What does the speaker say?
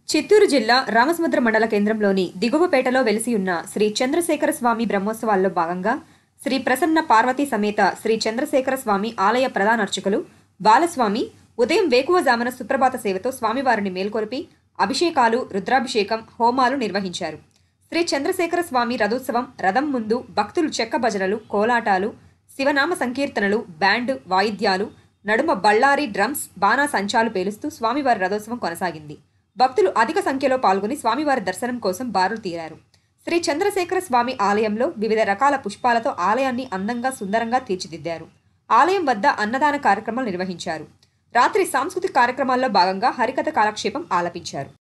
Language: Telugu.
చిత్తూరు జిల్లా రామసముద్ర మండల కేంద్రంలోని దిగువపేటలో వెలిసి ఉన్న శ్రీ చంద్రశేఖర స్వామి బ్రహ్మోత్సవాల్లో భాగంగా శ్రీ ప్రసన్న పార్వతీ సమేత శ్రీ చంద్రశేఖర స్వామి ఆలయ ప్రధాన అర్చకులు బాలస్వామి ఉదయం వేకువజామున సుప్రభాత సేవతో స్వామివారిని మేల్కొలిపి అభిషేకాలు రుద్రాభిషేకం హోమాలు నిర్వహించారు శ్రీ చంద్రశేఖర స్వామి రథోత్సవం రథం ముందు భక్తులు చెక్క భజనలు కోలాటాలు శివనామ సంకీర్తనలు బ్యాండ్ వాయిద్యాలు నడుమ బళ్ళారి డ్రమ్స్ బాణా సంచాలు పేలుస్తూ స్వామివారి రథోత్సవం కొనసాగింది భక్తులు అధిక సంఖ్యలో పాల్గొని స్వామివారి దర్శనం కోసం బారులు తీరారు శ్రీ చంద్రశేఖర స్వామి ఆలయంలో వివిధ రకాల పుష్పాలతో ఆలయాన్ని అందంగా సుందరంగా తీర్చిదిద్దారు ఆలయం వద్ద అన్నదాన కార్యక్రమాలు నిర్వహించారు రాత్రి సాంస్కృతిక కార్యక్రమాల్లో భాగంగా హరికథ కాలక్షేపం ఆలపించారు